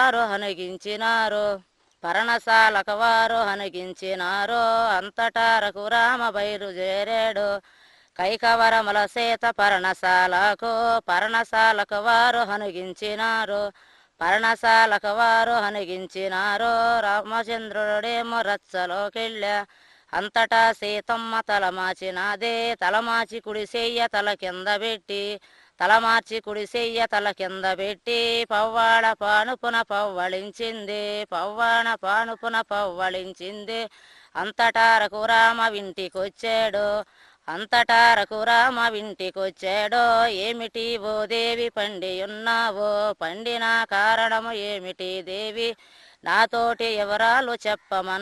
వారు హనగించినారు పరణశాలకు వారు హనగించినారు అంతటా రఘురామ బయలుదేరాడు కైకవరముల సేత పర్ణశాలకు పర్ణశాలకు వారు హనుగించినారు పర్ణశాలకు వారు హనుగించినారు రామచంద్రుడేమో రచ్చలోకెళ్ళా అంతటా సీతమ్మ తలమాచినాదే తలమాచి కుడి చెయ్య తల కింద పెట్టి తలమార్చి కుడి చెయ్య తల కింద పెట్టి పవ్వాడ పానుపున పవ్వళించింది పవ్వాణ పానుపున పవ్వళించింది అంతటా రఘురామ వింటికొచ్చాడు అంతటా రఘురామ వింటికొచ్చాడో ఏమిటి ఓ దేవి పండి ఉన్నావో పండిన కారణము ఏమిటి దేవి నాతోటి వివరాలు చెప్పమన్న